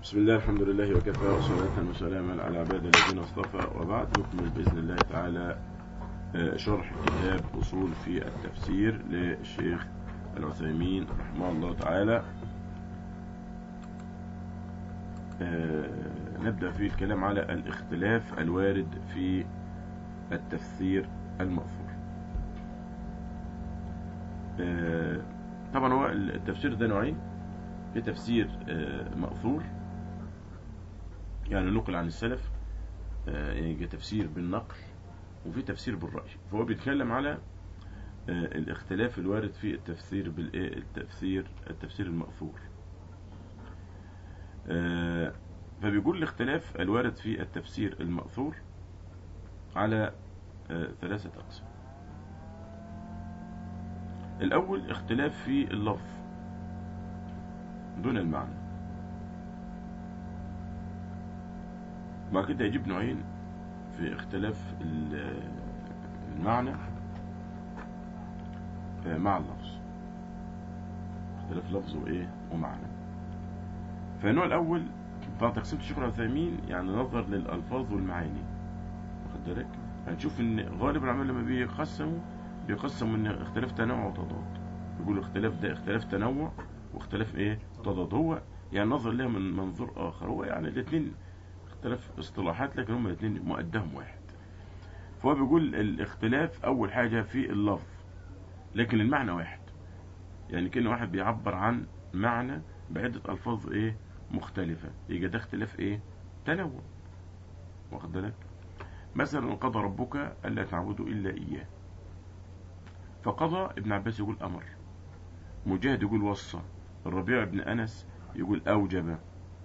بسم الله الحمد لله وكفى وصلاة وسلاما على عباد الذين اصطفى وبعد نكمل بإذن الله تعالى آه، شرح كتاب أصول في التفسير للشيخ العثيمين رحمه الله تعالى آه، نبدأ في الكلام على الاختلاف الوارد في التفسير المأثور آه، طبعا هو التفسير ده نوعين في تفسير آه، مأثور يعني نقل عن السلف آه، يعني تفسير بالنقل وفي تفسير بالرأي فهو بيتكلم على آه، الاختلاف الوارد في التفسير بالايه التفسير التفسير المأثور آه، فبيقول الاختلاف الوارد في التفسير المأثور على آه، ثلاثة أقسام الأول اختلاف في اللفظ دون المعنى بعد كده يجيب نوعين في اختلاف ال- المعنى آه، مع اللفظ اختلاف لفظ وايه ومعنى فالنوع الاول بعد تقسيم الشيخ العثيمين يعني نظر للالفاظ والمعاني واخد بالك هنشوف ان غالب العلماء لما بيقسموا بيقسموا ان اختلاف تنوع وتضاد يقولوا اختلاف ده اختلاف تنوع واختلاف ايه تضاد هو يعني نظر لها من منظور اخر هو يعني الاثنين اختلاف اصطلاحات لكن هم الاثنين مؤدهم واحد فهو بيقول الاختلاف اول حاجة في اللفظ لكن المعنى واحد يعني كأن واحد بيعبر عن معنى بعدة الفاظ ايه مختلفة يبقى ده اختلاف ايه تنوع واخد بالك مثلا قضى ربك الا تعبدوا الا اياه فقضى ابن عباس يقول امر مجاهد يقول وصى الربيع بن انس يقول اوجب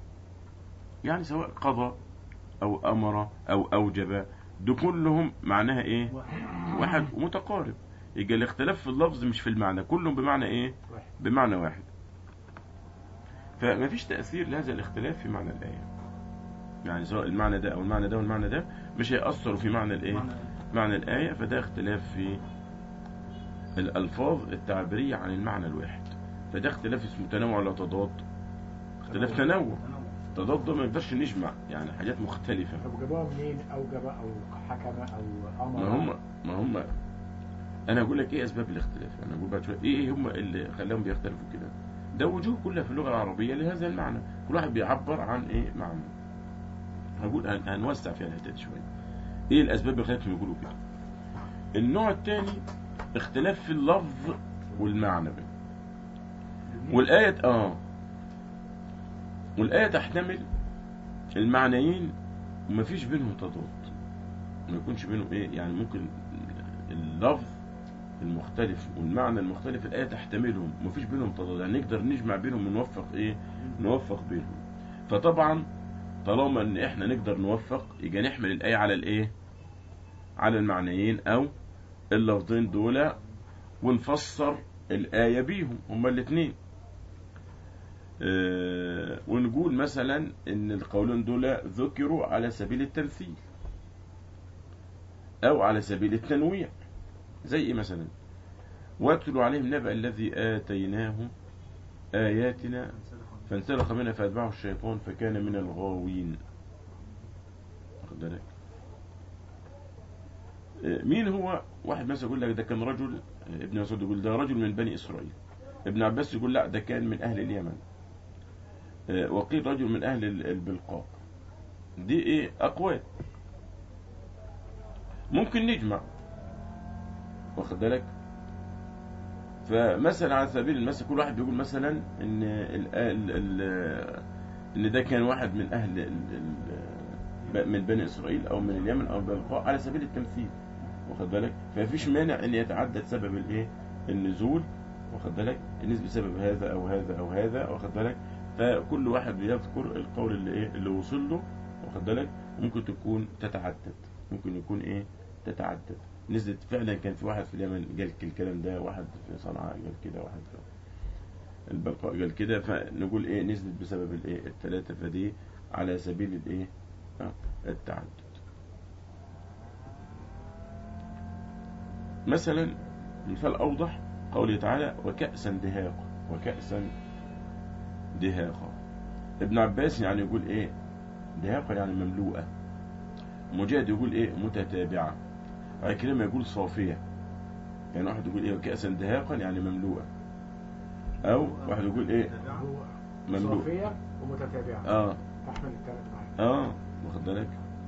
يعني سواء قضى او امر او اوجب دول كلهم معناها ايه واحد ومتقارب يبقى الاختلاف في اللفظ مش في المعنى كلهم بمعنى ايه واحد. بمعنى واحد فما فيش تأثير لهذا الاختلاف في معنى الآية يعني سواء المعنى ده او المعنى ده والمعنى ده مش هيأثروا في معنى الايه معنى الآية فده اختلاف في الألفاظ التعبيرية عن المعنى الواحد فده اختلاف اسمه تنوع ولا تضاد اختلاف تنوع تضاد ده ما نقدرش نجمع يعني حاجات مختلفة طب جابوها منين اوجب او حكم او امر ما هم ما هم انا اقول لك ايه اسباب الاختلاف انا اقول بعد شويه ايه ايه هم اللي خلاهم بيختلفوا كده ده وجوه كلها في اللغه العربيه لهذا المعنى كل واحد بيعبر عن ايه معنى هقول هن- هنوسع فيها الحته دي شويه ايه الاسباب اللي خلتهم يقولوا كده النوع الثاني اختلاف في اللفظ والمعنى بقى. والآية اه والآية تحتمل المعنيين ومفيش بينهم تضاد ما يكونش بينهم ايه يعني ممكن اللفظ المختلف والمعنى المختلف الآية تحتملهم ومفيش بينهم تضاد يعني نقدر نجمع بينهم ونوفق ايه نوفق بينهم فطبعا طالما ان احنا نقدر نوفق يبقى نحمل الآية على الايه على المعنيين او اللفظين دول ونفسر الآية بيهم هما الاثنين آه، ونقول مثلا ان القولين دول ذكروا على سبيل التمثيل او على سبيل التنويع زي ايه مثلا واتلوا عليهم نبأ الذي آتيناه آياتنا فانسلخ منها فأتبعه الشيطان فكان من الغاوين واخد بالك آه، مين هو واحد مثلا يقول لك ده كان رجل آه، ابن مسعود يقول ده رجل من بني إسرائيل ابن عباس يقول لا ده كان من أهل اليمن آه، وقيل رجل من أهل ال- البلقاء دي إيه أقوال ممكن نجمع واخد بالك فمثلا على سبيل المثل كل واحد بيقول مثلا ان ال ال ال ان ده كان واحد من اهل ال ال من بني اسرائيل او من اليمن او البلقاء على سبيل التمثيل واخد بالك فمفيش مانع ان يتعدد سبب الايه النزول واخد بالك النسبة بسبب هذا او هذا او هذا واخد بالك فكل واحد بيذكر القول اللي ايه اللي وصل له واخد بالك ممكن تكون تتعدد ممكن يكون ايه تتعدد نزلت فعلا كان في واحد في اليمن قال الكلام ده واحد في صنعاء قال كده واحد في البلقاء قال كده فنقول ايه نزلت بسبب الايه الثلاثة فدي على سبيل الايه آه، التعدد مثلا مثال اوضح قوله تعالى وكأسا دهاقا وكأسا دهاقا ابن عباس يعني يقول ايه دهاقا يعني مملوءة مجاهد يقول ايه متتابعة عكرمة يقول صافية يعني واحد يقول ايه كأسا دهاقا يعني مملوءة او واحد يقول ايه هو مملوء صافية ومتتابعة اه تحمل الثلاث معاك اه واخد بالك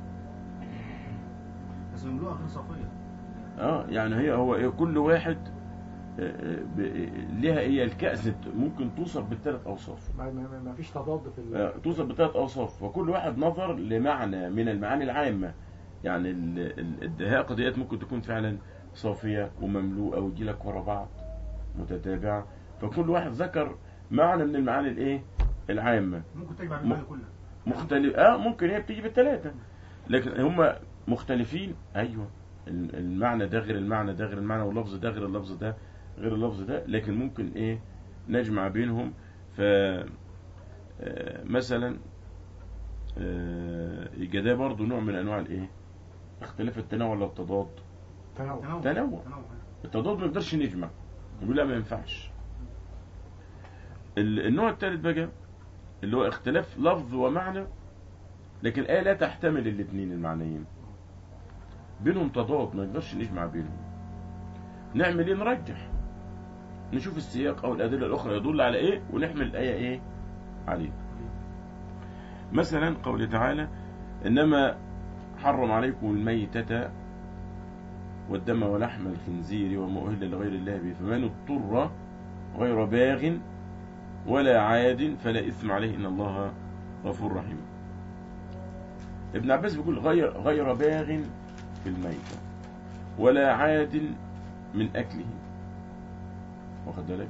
بس مملوءة غير صافية اه يعني هي هو ايه كل واحد آه، آه، ب- ليها ايه الكأس ممكن توصف بالثلاث اوصاف ما, ما, ما فيش تضاد في ال- آه، توصف بثلاث اوصاف وكل واحد نظر لمعنى من المعاني العامه يعني ال- ال- الدهاقه ديت ممكن تكون فعلا صافيه ومملوءه ويجي لك ورا بعض متتابعه فكل واحد ذكر معنى من المعاني الايه العامه ممكن تجمع م- المعنى كلها مختلف اه ممكن هي بتيجي بالثلاثه لكن هم مختلفين ايوه ال- المعنى ده غير المعنى ده غير المعنى واللفظ ده غير اللفظ ده غير اللفظ ده لكن ممكن ايه نجمع بينهم ف آه، مثلا آه، يبقى ده برضه نوع من انواع الايه اختلاف التنوع ولا التضاد تنوع تنوع تنوع. تنوع التضاد ما نقدرش نجمع نقول لا ما ينفعش ال- النوع الثالث بقى اللي هو اختلاف لفظ ومعنى لكن الآية لا تحتمل الاثنين المعنيين بينهم تضاد ما نقدرش نجمع بينهم نعمل ايه نرجح نشوف السياق او الادله الاخرى يدل على ايه ونحمل الايه ايه عليه مثلا قوله تعالى انما حرم عليكم الميتة والدم ولحم الخنزير وما أهل لغير الله به فمن اضطر غير باغ ولا عاد فلا إثم عليه إن الله غفور رحيم ابن عباس بيقول غير غير باغ في الميتة ولا عاد من أكله واخد بالك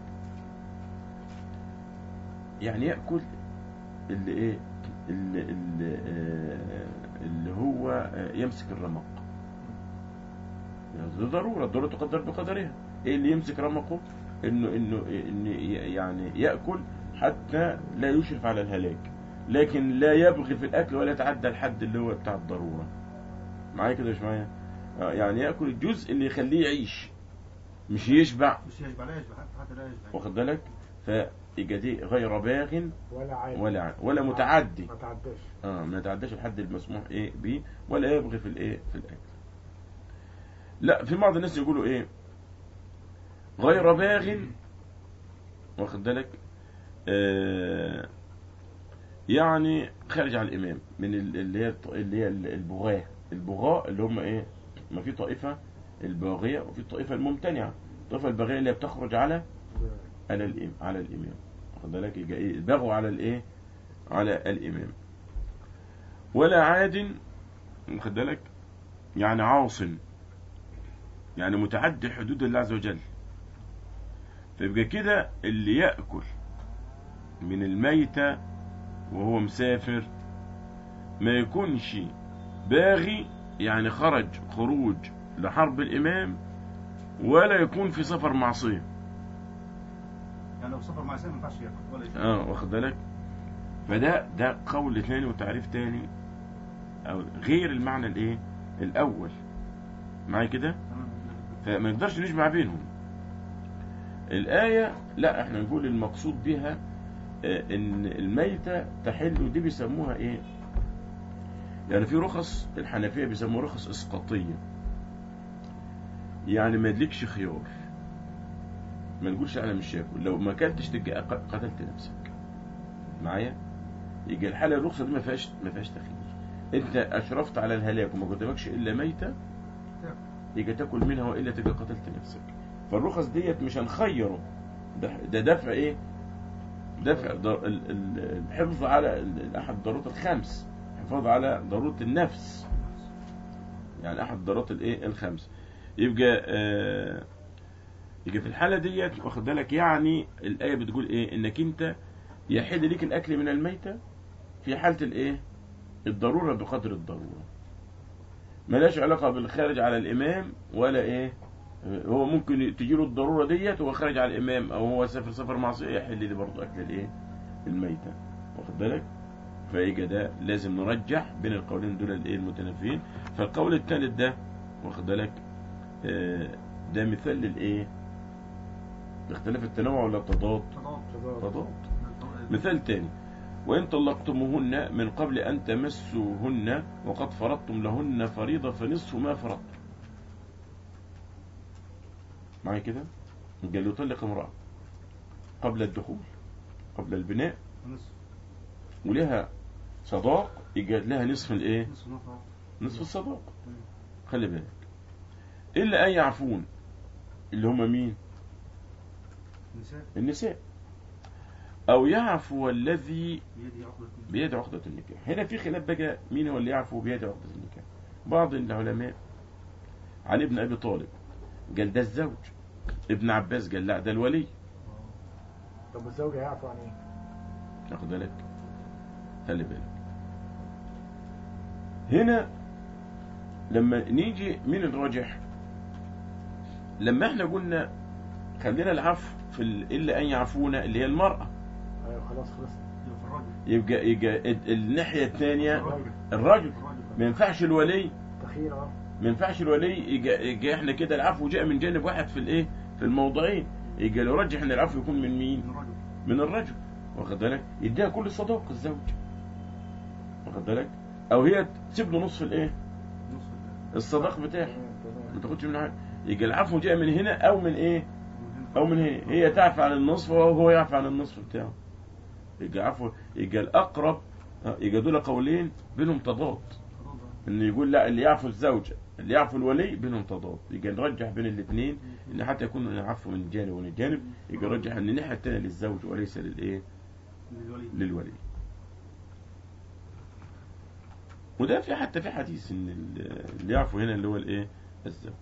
يعني يأكل اللي إيه اللي, اللي, آه، اللي هو آه، يمسك الرمق يعني ده ضرورة الضرورة تقدر بقدرها ايه اللي يمسك رمقه انه انه إن يعني ياكل حتى لا يشرف على الهلاك لكن لا يبغي في الاكل ولا يتعدى الحد اللي هو بتاع الضروره معايا كده مش معايا آه، يعني ياكل الجزء اللي يخليه يعيش مش يشبع مش يشبع لا يشبع حتى- حتى لا يشبع واخد بالك فيبقى دي غير باغ ولا عادي ولا ع- ولا متعدي ما تعداش اه ما يتعداش الحد المسموح ايه به ولا يبغي في الايه في الاكل لا في بعض الناس يقولوا ايه غير باغ واخد بالك آه يعني خارج عن الامام من ال- اللي هي الط- اللي هي ال- البغاة البغاة اللي هم ايه ما في طائفة الباغية وفي الطائفة الممتنعة الطائفة الباغية اللي هي بتخرج على على الإم... على الإمام واخد بالك يبقى إيه بغوا على الإيه على الإمام ولا عاد واخد بالك يعني عاص يعني متعدي حدود الله عز وجل فيبقى كده اللي يأكل من الميتة وهو مسافر ما يكونش باغي يعني خرج خروج لحرب الإمام ولا يكون في سفر معصية يعني لو سفر مع سيف ما ينفعش ياكل ولا يشرب اه واخد بالك فده ده قول تاني وتعريف تاني او غير المعنى الايه الاول معايا كده تمام فما نقدرش نجمع بينهم الآية لا احنا نقول المقصود بها آه، ان الميتة تحل ودي بيسموها ايه يعني في رخص الحنفية بيسموها رخص اسقاطية يعني ما يدلكش خيار ما نقولش انا مش هاكل لو ما اكلتش تبقى ق- قتلت نفسك معايا يجي الحالة الرخصة دي ما فيهاش ما فيهاش تخيير انت اشرفت على الهلاك وما قدامكش الا ميتة يجي تاكل منها والا تبقى قتلت نفسك فالرخص ديت مش هنخيره ده, ده دفع ايه دفع در- ال- ال- الحفظ على ال- احد الضرورات الخمس الحفاظ على ضرورة النفس يعني احد الضرورات الايه الخمس يبقى آه يبقى في الحالة ديت واخد بالك يعني الآية بتقول ايه انك انت يحل ليك الاكل من الميتة في حالة الايه الضرورة بقدر الضرورة ملاش علاقة بالخارج على الإمام ولا إيه هو ممكن تجيله الضرورة ديت وهو خارج على الإمام أو هو سافر سفر معصية يحل لي برضه أكل الإيه الميتة واخد بالك فيجي ده لازم نرجح بين القولين دول الإيه المتنافين فالقول الثالث ده واخد بالك آه، ده مثال للإيه اختلاف التنوع ولا التضاد تضاد تضاد تضاد. مثال تاني وإن طلقتموهن من قبل أن تمسوهن وقد فرضتم لهن فريضة فنصف ما فرضتم معايا كده قال له طلق امرأة قبل الدخول قبل البناء نصف ولها صداق يجي لها نصف الايه نصف نفر نصف الصداق خلي بالك إلا أن يعفون اللي هم مين نساء النساء أو يعفو الذي بيدي عقدة بيد عقدة النكاح هنا في خلاف بقى مين هو اللي يعفو بيد عقدة النكاح بعض العلماء علي بن أبي طالب قال ده الزوج ابن عباس قال لا ده الولي طب والزوجة يعفو عن ايه؟ تاخد بالك خلي بالك هنا لما نيجي من الراجح لما احنا قلنا خلينا العفو في ال- الا ان يعفونا اللي هي المرأة ايوه خلاص خلص يبقى في الراجل يبقى, يبقى ال- الناحية الثانية الراجل الرجل الراجل ما ينفعش الولي تخير اه ما ينفعش الولي يجي, يجي احنا كده العفو جاء من جانب واحد في الايه في الموضعين يجي يرجح ان العفو يكون من مين من الراجل من الرجل واخد بالك يديها كل الصداق الزوج واخد بالك او هي تسيب له نصف الايه نصف ال- الصداق بتاعها تمام ما تمام تاخدش منها حاجه يجي العفو جاء من هنا او من ايه من هنا. او من هنا هي تعفى عن النصف وهو يعفى عن النصف بتاعه يجي عفو يجي الاقرب اه، يجي دول قولين بينهم تضاد خلاص بقى. ان يقول لا اللي يعفو الزوجة اللي يعفو الولي بينهم تضاد يجي نرجح بين الاثنين ان حتى يكون العفو من جانب ومن جانب يجي نرجح ان الناحيه الثانيه للزوج وليس للايه للولي للولي وده في حتى في حديث ان ال- اللي يعفو هنا اللي هو الايه الزوج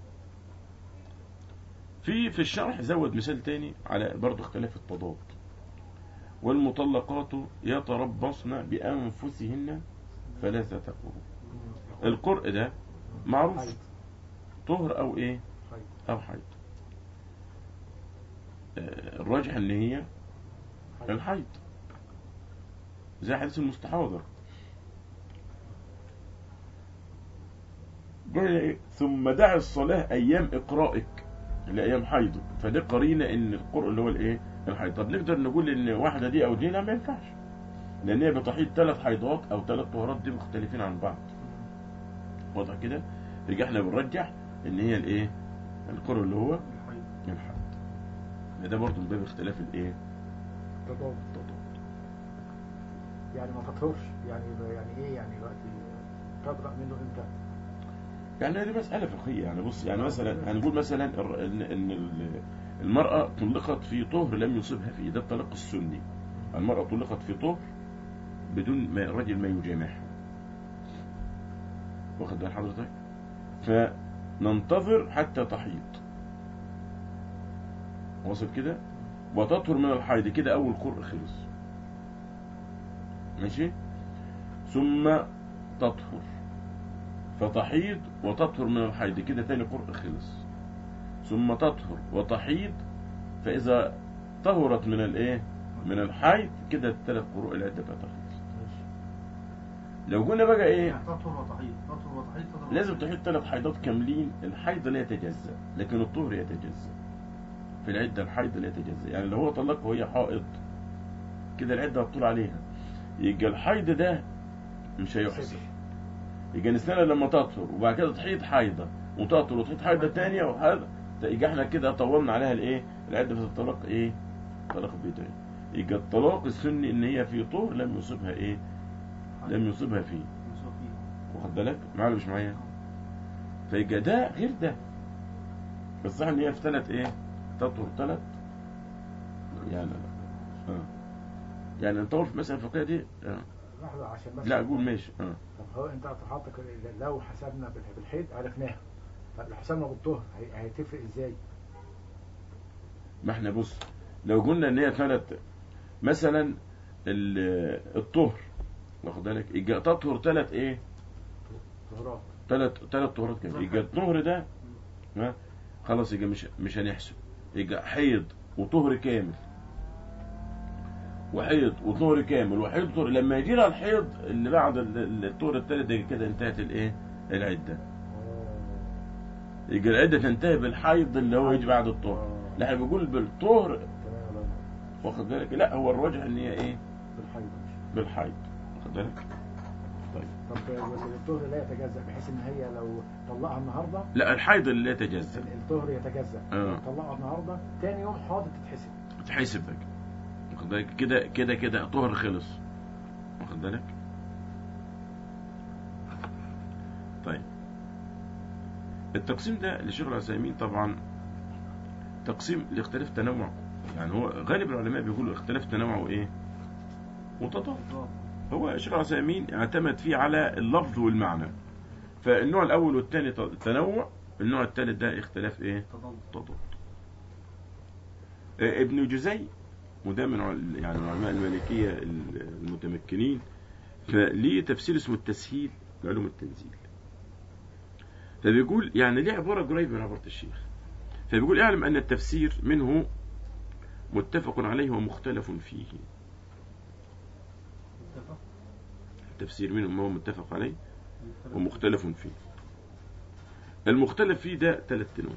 في في الشرح زود مثال تاني على برضه اختلاف التضاد والمطلقات يتربصن بانفسهن ثلاثه قروء القرء ده معروف حيض طهر او ايه حيض او حيض آه، الراجح ان هي حيض. الحيض زي حديث المستحاضة قال إيه؟ ثم دع الصلاة أيام إقرائك اللي أيام حيضك فدي قرينة إن القرء اللي هو الإيه الحيض طب نقدر نقول إن واحدة دي أو دي لا ما ينفعش لأن هي بتحيض ثلاث حيضات أو ثلاث طهورات دي مختلفين عن بعض واضح كده يبقى احنا بنرجح إن هي الإيه القرء اللي هو الحيض الحيض ده برضه من باب اختلاف الإيه تضاد التضاد يعني ما تطهرش يعني يعني ايه يعني دلوقتي تبرأ منه امتى؟ يعني هذه مسألة فقهية يعني بص يعني مثلا هنقول مثلا الر- ان إن ال- المرأة طلقت في طهر لم يصبها فيه ده الطلاق السني المرأة طلقت في طهر بدون ما الرجل ما يجامعها واخد بال حضرتك فننتظر حتى تحيض واصل كده وتطهر من الحيض كده اول قرء خلص ماشي ثم تطهر فتحيض وتطهر من الحيض كده تاني قرء خلص ثم تطهر وتحيض فإذا طهرت من الايه من الحيض كده الثلاث قروء العدة بتاعتها خلصت ماشي لو قلنا بقى ايه يعني تطهر وتحيض تطهر وتحيض تطهر لازم تحيض ثلاث حيضات كاملين الحيض لا يتجزأ لكن الطهر يتجزأ في العدة الحيض لا يتجزأ يعني لو هو طلقها وهي حائض كده العدة هتطول عليها يبقى الحيض ده مش هيحسب يبقى نستنى لما تطهر وبعد كده تحيض حيضة وتطهر وتحيض حيضة تانية وحيضة يبقى احنا كده طولنا عليها الايه العدة في الطلاق ايه طلاق بدعي يبقى الطلاق السني ان هي في طهر لم يصيبها ايه لم يصيبها فيه يسوى فيها. واخد بالك معايا ولا مش معايا فيبقى ده غير ده الصح ان هي في ثلاث ايه تطهر ثلاث يعني اه يعني نطور في مثلا الفقهيه دي آه. لحظة عشان بس لا اقول ماشي اه طب هو انت حضرتك لو حسبنا بال- بالحيض عرفناها طب لو حسبنا بالطهر هي- هتفرق ازاي؟ ما احنا بص لو قلنا ان هي ثلاث مثلا ال- الطهر واخد بالك يبقى تطهر ثلاث ايه طهرات ثلاث ثلاث طهورات كده يبقى الطهر ده ها خلاص يبقى مش مش هنحسب يبقى حيض وطهر كامل وحيض وطهر كامل وحيض وطهر لما يجي لها الحيض اللي بعد ال- ال- الطهر الثالث ده كده انتهت الايه العده يبقى العده تنتهي بالحيض اللي هو يجي بعد الطهر آه. لا احنا بنقول بالطهر تمام ولا واخد بالك لا هو الراجح ان هي ايه بالحيض ماشي بالحيض واخد بالك طب الطهر لا يتجزأ بحيث ان هي لو طلقها النهارده لا الحيض اللي لا يتجزأ الطهر يتجزأ آه. لو طلقها النهارده تاني يوم حاضر تتحسب تحسب بقى واخد بالك كده كده كده طهر خلص واخد بالك طيب التقسيم ده لشيخ العثيمين طبعا تقسيم لاختلاف تنوع يعني هو غالب العلماء بيقولوا اختلاف تنوع وايه وتضاد هو شيخ العثيمين اعتمد فيه على اللفظ والمعنى فالنوع الاول والثاني تنوع النوع الثالث ده اختلاف ايه تضاد تضاد آه، ابن جزي وده من عل- يعني من علماء المالكية المتمكنين فليه تفسير اسمه التسهيل لعلوم التنزيل فبيقول يعني ليه عبارة قريبة من عبارة الشيخ فبيقول اعلم أن التفسير منه متفق عليه ومختلف فيه اتفق التفسير منه ما هو متفق عليه مختلف. ومختلف فيه المختلف فيه ده ثلاث انواع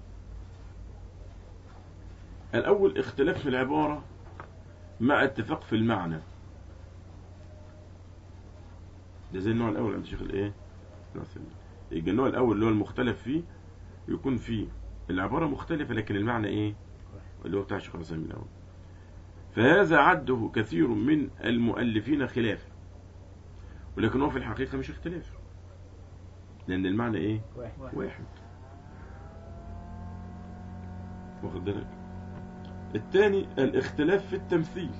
الاول اختلاف في العباره مع اتفاق في المعنى ده زي النوع الاول عند الشيخ الايه العثيمين يبقى النوع الاول اللي هو المختلف فيه يكون فيه العباره مختلفه لكن المعنى ايه اللي هو بتاع الشيخ العثيمين الاول فهذا عده كثير من المؤلفين خلافا ولكن هو في الحقيقه مش اختلاف لان المعنى ايه واحد واحد. واحد واخد بالك الثاني الاختلاف في التمثيل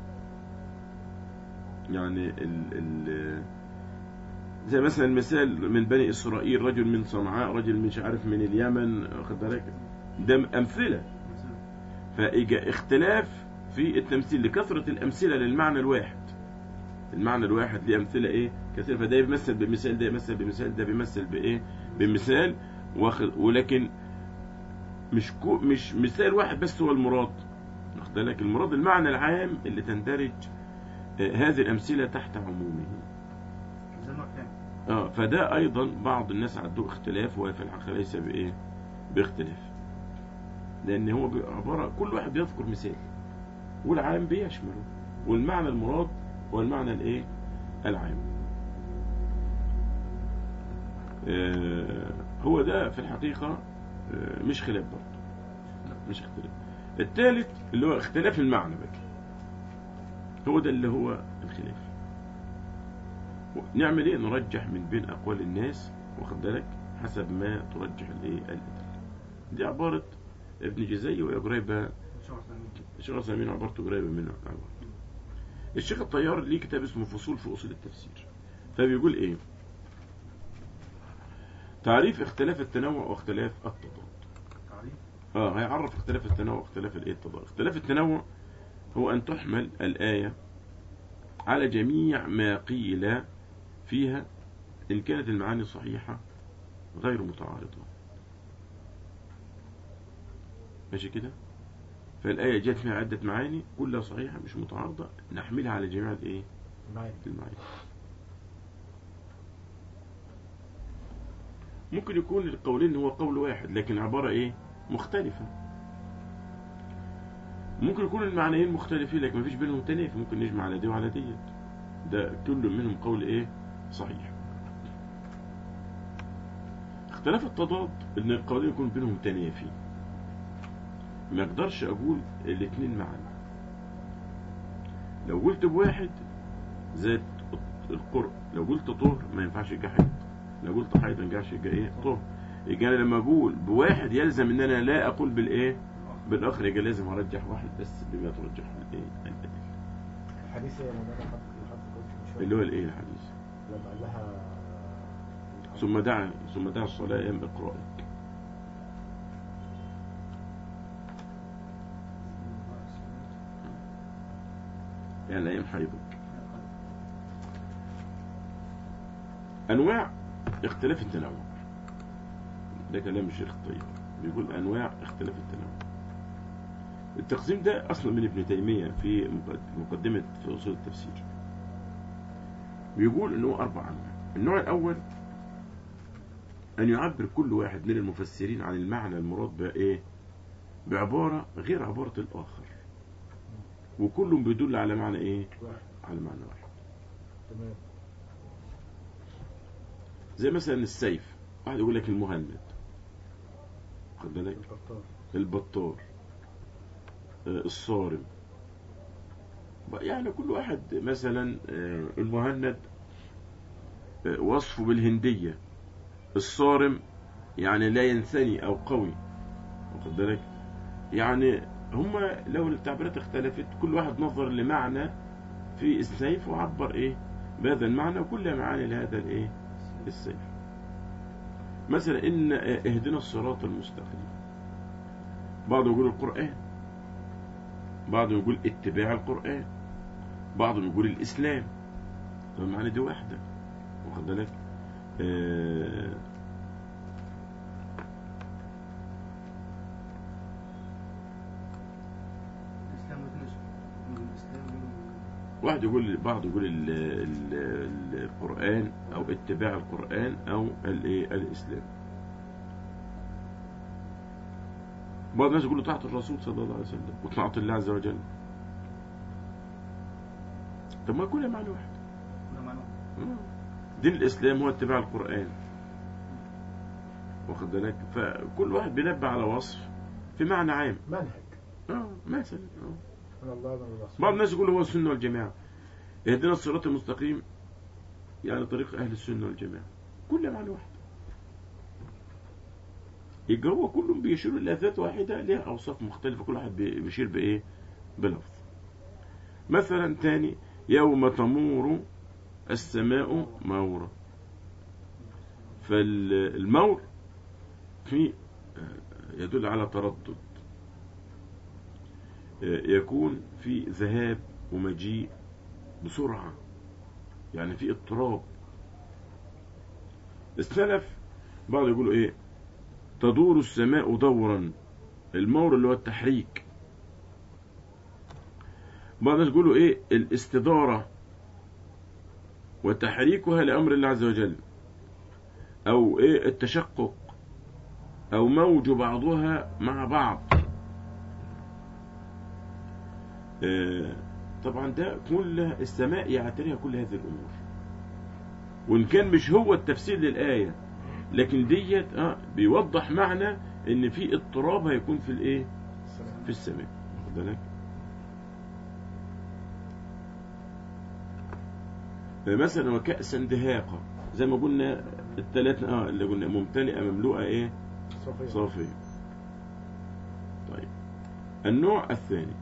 يعني ال ال زي مثلا المثال من بني اسرائيل رجل من صنعاء رجل مش عارف من اليمن واخد بالك ده امثله مثلا. فإجا اختلاف في التمثيل لكثرة الأمثلة للمعنى الواحد المعنى الواحد ليه أمثلة إيه كثير فده يمثل بمثال ده يمثل بمثال ده بيمثل بإيه بمثال واخد ولكن مش كو مش مثال واحد بس هو المراد واخد بالك المراد المعنى العام اللي تندرج آه، هذه الأمثلة تحت عمومه زي النوع الثاني اه فده ايضا بعض الناس عندهم اختلاف وهو في الحقيقه ليس بايه باختلاف لان هو بي- عباره كل واحد بيذكر مثال والعام بيشمله والمعنى المراد هو المعنى الايه العام آه هو ده في الحقيقه آه مش خلاف برضه مش اختلاف الثالث اللي هو اختلاف المعنى بقى هو ده اللي هو الخلاف نعمل ايه نرجح من بين اقوال الناس واخد بالك حسب ما ترجح الايه الادله دي عباره ابن جزي وهي قريبه شو ثاني الشيخ عثيمين عبارته قريبه منه عبارة. الشيخ الطيار ليه كتاب اسمه فصول في اصول التفسير فبيقول ايه تعريف اختلاف التنوع واختلاف التضاد تعريف اه هيعرف اختلاف التنوع واختلاف الايه التضاد اختلاف التنوع هو ان تحمل الايه على جميع ما قيل فيها ان كانت المعاني صحيحه غير متعارضه ماشي كده فالايه جت فيها عده معاني كلها صحيحه مش متعارضه نحملها على جميع الايه معايا المعاني ممكن يكون القولين هو قول واحد لكن عبارة ايه مختلفة ممكن يكون المعنيين مختلفين لكن مفيش بينهم تنافي ممكن نجمع على دي وعلى ديت ده كل منهم قول ايه صحيح اختلاف التضاد ان القولين يكون بينهم تنافي ما اقدرش اقول الاثنين معا لو قلت بواحد زاد القرء لو قلت طهر ما ينفعش يبقى حيض لو قلت حيض ما ينفعش يبقى ايه طهر يبقى انا لما اقول بواحد يلزم ان انا لا اقول بالايه بالاخر يبقى لازم ارجح واحد بس بما ترجح الايه الادله الحديث يا مولانا حضرتك اللي حضرتك قلت من شوية اللي هو الايه الحديث لما قال لها ثم دع ثم دع الصلاه ايام اقرائك يعني ايام حيضك انواع اختلاف التنوع ده كلام الشيخ الطيب بيقول انواع اختلاف التنوع التقسيم ده اصلا من ابن تيميه في مقد- مقدمه في اصول التفسير بيقول انه اربع انواع النوع الاول ان يعبر كل واحد من المفسرين عن المعنى المراد بايه بعباره غير عباره الاخر وكلهم بيدل على معنى ايه واحد على معنى واحد تمام زي مثلا السيف واحد يقول لك المهند خد بالك البطال البطار آه، الصارم يعني كل واحد مثلا آه، المهند آه، وصفه بالهندية الصارم يعني لا ينثني أو قوي واخد بالك يعني هما لو التعبيرات اختلفت كل واحد نظر لمعنى في السيف وعبر ايه بهذا المعنى وكل معاني لهذا الايه السيف مثلا ان اهدنا الصراط المستقيم بعضهم يقول القرآن بعضهم يقول اتباع القرآن بعضهم يقول الإسلام طب المعنى دي واحدة واخد بالك آه الاسلام مثل الاسلام واحد يقول بعض يقول ال ال القرآن أو اتباع القرآن أو الايه الإسلام بعض الناس يقولوا طاعة الرسول صلى الله عليه وسلم وطاعة الله عز وجل طب ما كلها معنى واحد ولا معنى دين الإسلام هو اتباع القرآن واخد بالك فكل واحد بينبه على وصف في معنى عام منهج اه مثلا اه من الله من الرسول بعض الناس يقولوا هو السنة والجماعة اهدنا الصراط المستقيم يعني طريق أهل السنة والجماعة كل معنى واحد يبقى هو كلهم بيشيروا إلى ذات واحدة ليها أوصاف مختلفة كل واحد بي- بيشير بإيه بلفظ مثلا تاني يوم تمور السماء مورا فالمور في يدل على تردد يكون في ذهاب ومجيء بسرعة يعني في اضطراب السلف بعض يقولوا ايه تدور السماء دورا المور اللي هو التحريك بعض الناس يقولوا ايه الاستدارة وتحريكها لأمر الله عز وجل او ايه التشقق او موج بعضها مع بعض آه، طبعا ده كل السماء يعتريها كل هذه الأمور وإن كان مش هو التفسير للآية لكن ديت اه بيوضح معنى ان في اضطراب هيكون في الايه السلام. في السماء واخد بالك مثلا وكأسا دهاقا زي ما قلنا الثلاث اه اللي قلنا ممتلئة مملوءة ايه صافية صافية طيب النوع الثاني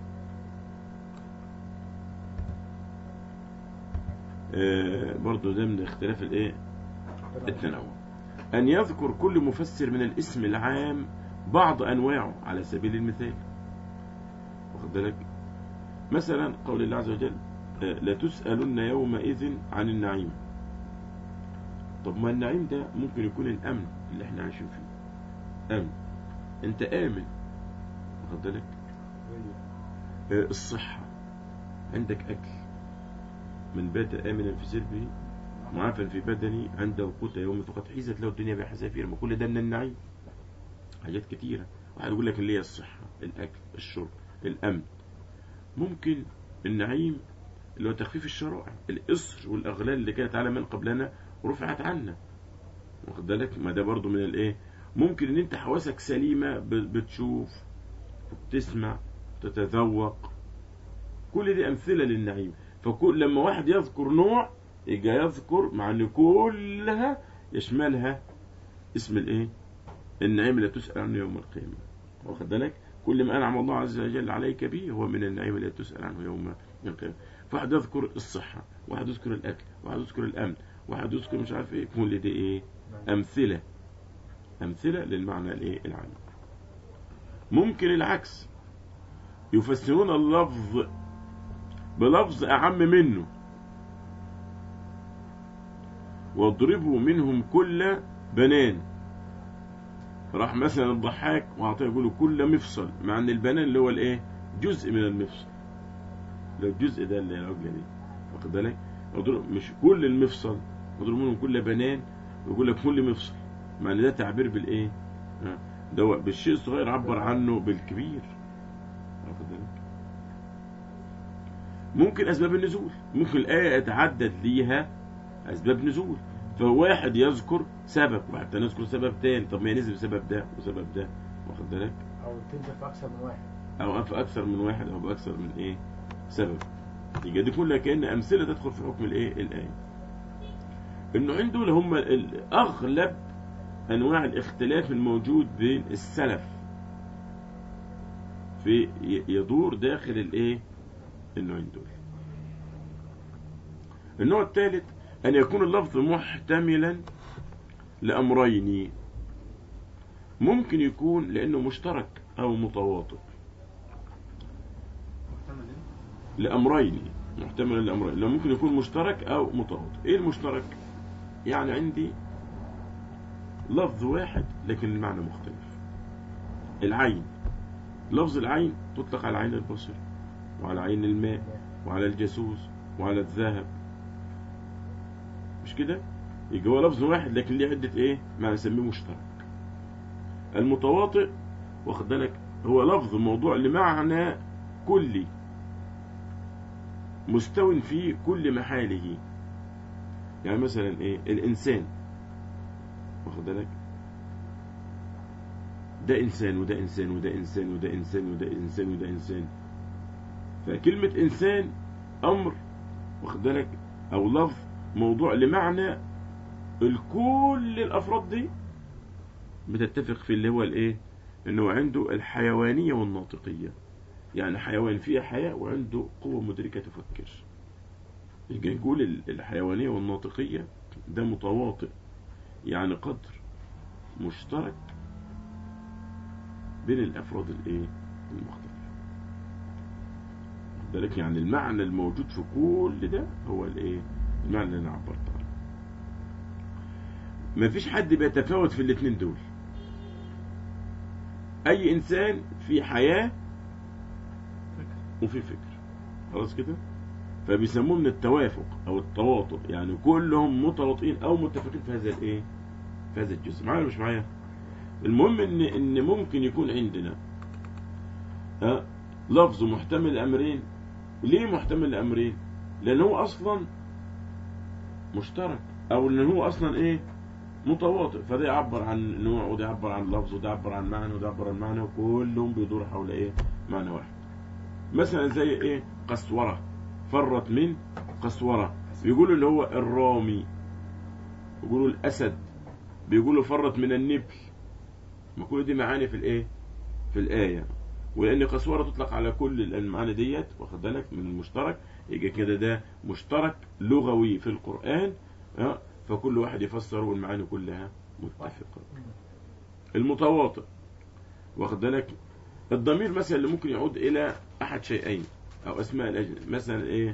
آه برضو ده من اختلاف الايه التنوع أن يذكر كل مفسر من الاسم العام بعض أنواعه على سبيل المثال واخد بالك مثلا قول الله عز وجل آه، لا تسألن يومئذ عن النعيم طب ما النعيم ده ممكن يكون الأمن اللي احنا عايشين فيه أمن أنت آمن واخد بالك آه، الصحة عندك أكل من بات آمنا في سربه معافى في بدني عنده قوت يوم فقد حيزت له الدنيا بحذافير ما كل ده من النعيم حاجات كتيرة واحد يقول لك اللي هي الصحة الأكل الشرب الأمن ممكن النعيم اللي هو تخفيف الشرائع الإصر والأغلال اللي كانت على من قبلنا ورفعت عنا واخد بالك ما ده برضو من الايه ممكن ان انت حواسك سليمة ب- بتشوف وبتسمع تتذوق كل دي أمثلة للنعيم فكل لما واحد يذكر نوع يجي يذكر مع ان كلها يشملها اسم الايه النعيم اللي تسأل عنه يوم القيامة واخد بالك كل ما أنعم الله عز وجل عليك به هو من النعيم اللي تسأل عنه يوم القيامة فواحد يذكر الصحة واحد يذكر الأكل واحد يذكر الأمن واحد يذكر مش عارف ايه كل دي ايه أمثلة أمثلة للمعنى الايه العام ممكن العكس يفسرون اللفظ بلفظ أعم منه واضربوا منهم كل بنان راح مثلا الضحاك وعطيه يقولوا كل مفصل مع ان البنان اللي هو الايه جزء من المفصل لو الجزء ده اللي هي العجله دي واخد بالك يضرب- مش كل المفصل يضرب منهم كل بنان ويقول لك كل مفصل مع ان ده تعبير بالايه آه. ده هو بالشيء الصغير عبر عنه بالكبير واخد بالك ممكن أسباب النزول ممكن الآية يتعدد ليها أسباب نزول فواحد يذكر سبب واحد تاني يذكر سبب تاني طب ما هي نزل بسبب ده وسبب ده واخد بالك او تنزل في اكثر من واحد أو في أكثر من واحد أو بأكثر من إيه سبب يبقى دي كلها كأن أمثلة تدخل في حكم الإيه الآية النوعين دول هم ال- أغلب أنواع الاختلاف الموجود بين السلف في ي- يدور داخل الإيه النوعين دول النوع الثالث أن يكون اللفظ محتملا لأمرين ممكن يكون لأنه مشترك أو متواطئ محتمل ايه؟ لأمرين محتملا لأمرين لو ممكن يكون مشترك أو متواطئ إيه المشترك؟ يعني عندي لفظ واحد لكن المعنى مختلف العين لفظ العين تطلق على عين البصر وعلى عين الماء وعلى الجاسوس وعلى الذهب مش كده يبقى هو لفظ واحد لكن ليه عدة ايه ما نسميه مشترك المتواطئ واخد بالك هو لفظ موضوع لمعنى كلي مستو في كل محاله يعني مثلا ايه الانسان واخد بالك ده انسان وده انسان وده انسان وده انسان وده انسان وده انسان فكلمة انسان امر واخد بالك او لفظ موضوع لمعنى الكل الافراد دي بتتفق في اللي هو الايه انه عنده الحيوانية والناطقية يعني حيوان فيه حياة وعنده قوة مدركة تفكر يبقى نقول ال- الحيوانية والناطقية ده متواطئ يعني قدر مشترك بين الافراد الايه المختلفة واخد بالك يعني المعنى الموجود في كل ده هو الايه المعنى اللي انا عبرت عنه مفيش حد بيتفاوت في الاثنين دول اي انسان في حياة وفي فكر خلاص كده فبيسموه من التوافق او التواطؤ يعني كلهم متواطئين او متفقين في هذا الايه في هذا الجزء معايا ولا مش معايا المهم ان ان ممكن يكون عندنا ها لفظ محتمل لامرين ليه محتمل لامرين لان هو اصلا مشترك او لان هو اصلا ايه متواطئ فده يعبر عن نوع وده يعبر عن لفظ وده يعبر عن معنى وده يعبر عن معنى وكلهم بيدور حول ايه معنى واحد مثلا زي ايه قسورة فرت من قسورة بيقولوا اللي هو الرامي بيقولوا الاسد بيقولوا فرت من النبل ما كل دي معاني في الايه في الايه ولان قسوره تطلق على كل المعاني ديت واخد بالك من المشترك يبقى كده ده مشترك لغوي في القران ها فكل واحد يفسر والمعاني كلها متفقه المتواطئ واخد بالك الضمير مثلا اللي ممكن يعود الى احد شيئين او اسماء الاجنبي مثلا ايه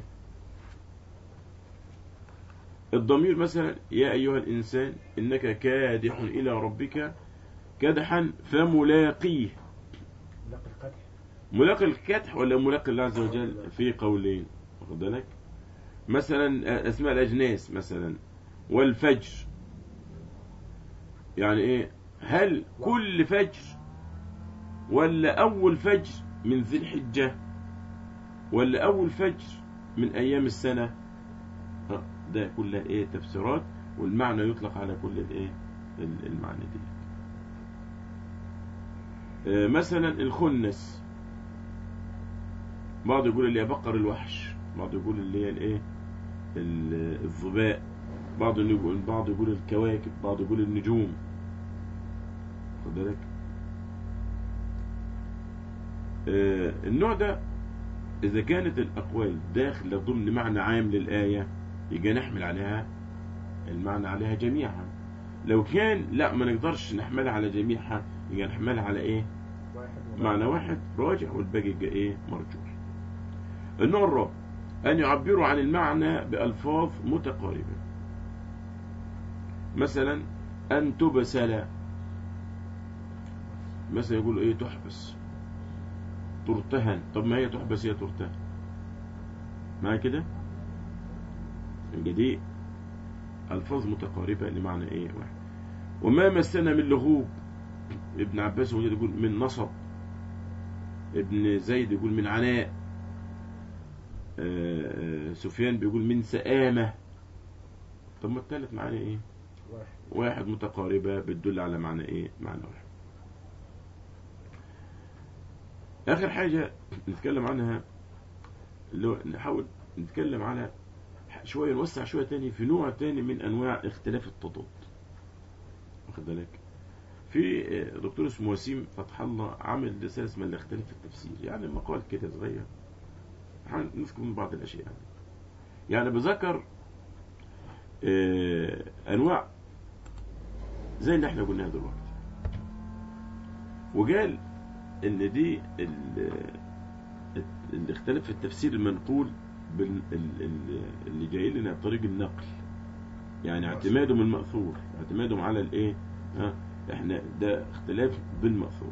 الضمير مثلا يا ايها الانسان انك كادح الى ربك كدحا فملاقيه لقى القدح ملاقي الكدح ولا ملاقي الله عز وجل في قولين واخد بالك مثلا اسماء الاجناس مثلا والفجر يعني ايه هل كل فجر ولا اول فجر من ذي الحجه ولا اول فجر من ايام السنه ها، ده كلها ايه تفسيرات والمعنى يطلق على كل الايه ال- المعاني دي آه، مثلا الخنس بعض يقول اللي هي بقر الوحش بعض يقول اللي هي الايه ال- الظباء بعض يقول بعض يقول الكواكب بعض يقول النجوم خد بالك آه، النوع ده إذا كانت الأقوال داخلة ضمن معنى عام للآية يبقى نحمل عليها المعنى عليها جميعا لو كان لا ما نقدرش نحملها على جميعها يبقى نحملها على إيه واحد معنى واحد راجع والباقي يبقى إيه مرجوح النوع الرابع أن يعبروا عن المعنى بألفاظ متقاربة مثلا أن تبسل مثلا يقولوا إيه تحبس ترتهن طب ما هي تحبس هي ترتهن معايا كده يبقى دي ألفاظ متقاربة لمعنى إيه واحد وما مسنا من لغوب ابن عباس وجد يقول من نصب ابن زيد يقول من عناء آه، آه، سفيان بيقول من سآمة طب ما التالت معنى ايه واحد واحد متقاربة بتدل على معنى ايه معنى واحد اخر حاجة نتكلم عنها اللي هو نحاول نتكلم على شوية نوسع شوية تاني في نوع تاني من انواع اختلاف التضاد واخد بالك في آه، دكتور اسمه وسيم فتح الله عامل رسالة اسمها الاختلاف في التفسير يعني مقال كده صغير هنذكر من بعض الاشياء يعني, يعني بذكر آه، انواع زي اللي احنا قلناها دلوقتي وقال ان دي ال- ال- الاختلاف في التفسير المنقول بال- ال- ال- اللي جاي لنا بطريق النقل يعني اعتمادهم المأثور اعتمادهم على الايه ها احنا ده اختلاف بالمأثور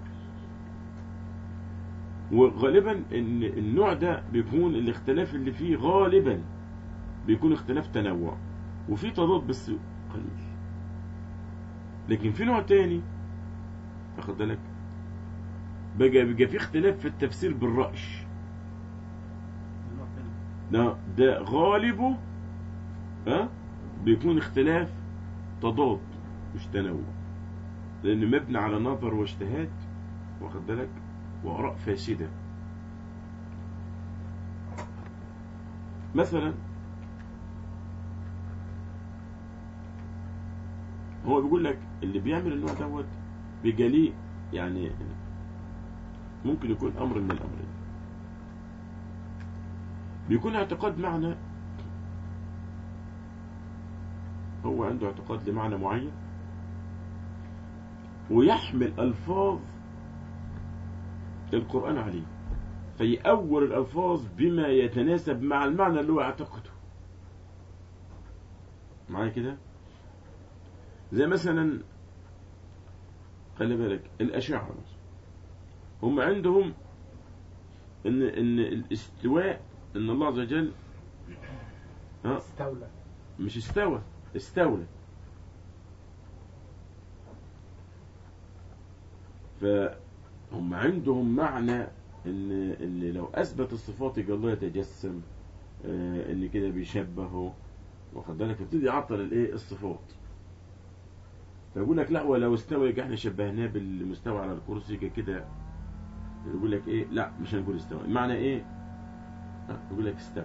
وغالبا ان النوع ده بيكون الاختلاف اللي فيه غالبا بيكون اختلاف تنوع وفي تضاد بس قليل لكن في نوع تاني واخد بالك بقى بيبقى في اختلاف في التفسير بالرأش النوع الثاني ده ده غالبه ها بيكون اختلاف تضاد مش تنوع لأن مبني على نظر واجتهاد واخد بالك وآراء فاسدة مثلا هو بيقول لك اللي بيعمل النوع دوت بيبقى ليه يعني ممكن يكون أمر من الأمرين بيكون اعتقاد معنى هو عنده اعتقاد لمعنى معين ويحمل ألفاظ القرآن عليه فيأول الألفاظ بما يتناسب مع المعنى اللي هو اعتقده معايا كده زي مثلا خلي بالك الأشاعرة مثلا. هم عندهم ان ان الاستواء ان الله عز وجل ها استولى مش استوى استولى فهم عندهم معنى ان ان لو اثبت الصفات يبقى الله يتجسم آه، ان كده بيشبهه واخد بالك يبتدي يعطل الايه الصفات فيقول لك لا ولو استوى يبقى احنا شبهناه بالمستوى على الكرسي يبقى كده يقول لك ايه لا مش هنقول استوى معنى ايه آه، يقول لك استوى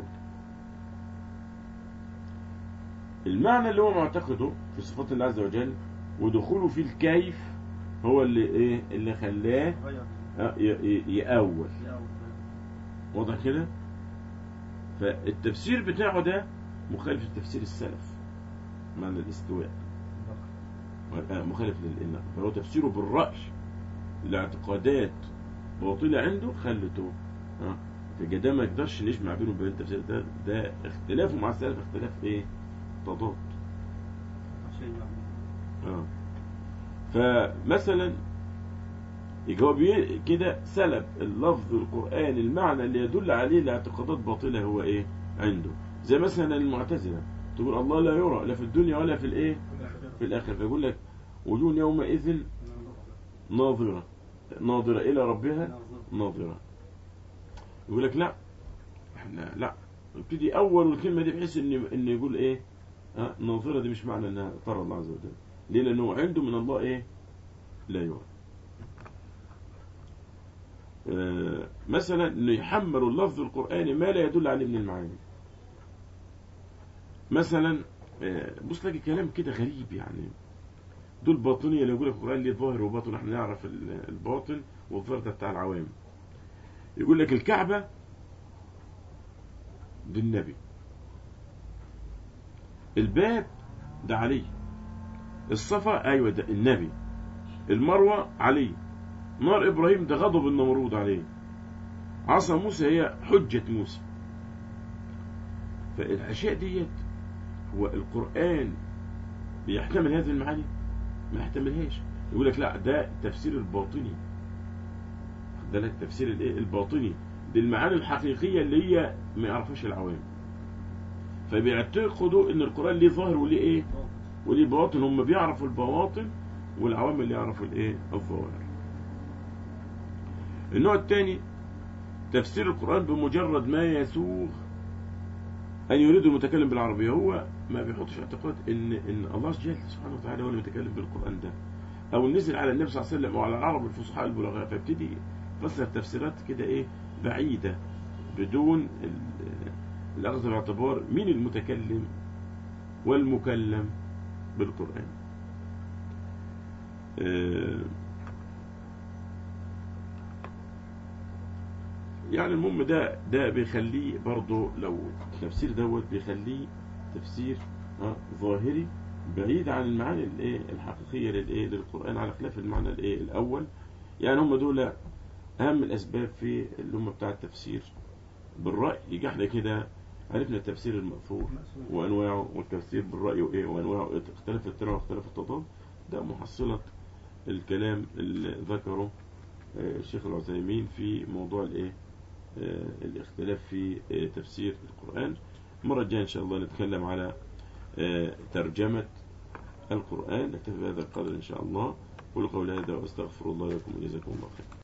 المعنى اللي هو معتقده في صفات الله عز وجل ودخوله في الكيف هو اللي ايه اللي خلاه غير آه، ي- ي- يأول يا أول واضح كده فالتفسير بتاعه ده مخالف لتفسير السلف معنى الاستواء آه، مخالف للإناء فهو تفسيره بالرأي الاعتقادات باطلة عنده خلته ها فجأة ده ما يقدرش نجمع بينه وبين التفسير ده ده اختلافه مع السلف اختلاف ايه تضاد شيء يعني اه فمثلا يبقى هو بي- كده سلب اللفظ القرآن المعنى اللي يدل عليه لاعتقادات باطلة هو ايه عنده زي مثلا المعتزلة تقول الله لا يرى لا في الدنيا ولا في الايه في الاخره فيقول لك وجوه يومئذ ناظرة ناظرة الى ربها ناظرة يقول لك لا احنا لا ابتدي اول الكلمة دي بحيث ان ان يقول ايه ها ناظرة دي مش معنى انها ترى الله عز وجل ليه لانه عنده من الله ايه لا يرى آه، مثلا انه يحمل اللفظ القرآني ما لا يدل عليه من المعاني مثلا آه، بص لك كلام كده غريب يعني دول باطنية اللي يقول لك القرآن ليه ظاهر وباطن احنا نعرف ال- الباطن والظاهر ده بتاع العوام يقول لك الكعبة دي النبي الباب ده علي الصفا ايوه ده النبي المروة علي نار ابراهيم ده غضب النمرود عليه عصا موسى هي حجة موسى فالاشياء ديت هو القرآن بيحتمل هذه المعاني ما يحتملهاش يقول لك لا ده تفسير الباطني خد بالك تفسير الايه الباطني دي المعاني الحقيقية اللي هي ما يعرفهاش العوام فبيعتقدوا ان القرآن ليه ظاهر وليه ايه وليه باطن هم بيعرفوا البواطن والعوام اللي يعرفوا الايه الظواهر النوع الثاني تفسير القرآن بمجرد ما يسوغ أن يريد المتكلم بالعربية هو ما بيحطش اعتقاد إن إن الله جل سبحانه وتعالى هو اللي بيتكلم بالقرآن ده أو نزل على النبي صلى الله عليه وسلم وعلى العرب الفصحاء البلغاء فيبتدي يفسر تفسيرات كده إيه بعيدة بدون ال- الأخذ باعتبار مين المتكلم والمكلم بالقرآن آه، يعني المهم ده ده بيخليه برضه لو التفسير دوت بيخليه تفسير آه، ظاهري بعيد عن المعاني الايه الحقيقيه للايه للقران على خلاف المعنى الايه الاول يعني هم دول اهم الاسباب في اللي هم بتاع التفسير بالراي يجي احنا كده عرفنا التفسير المأثور وانواعه والتفسير بالراي وايه وانواعه اختلف التنوع واختلف التضاد ده محصله الكلام اللي ذكره آه، الشيخ العثيمين في موضوع الايه آه، الاختلاف في آه، تفسير القرآن المرة الجاية إن شاء الله نتكلم على آه، ترجمة القرآن نكتفي بهذا القدر إن شاء الله قولوا قولي هذا وأستغفر الله لكم وجزاكم الله خير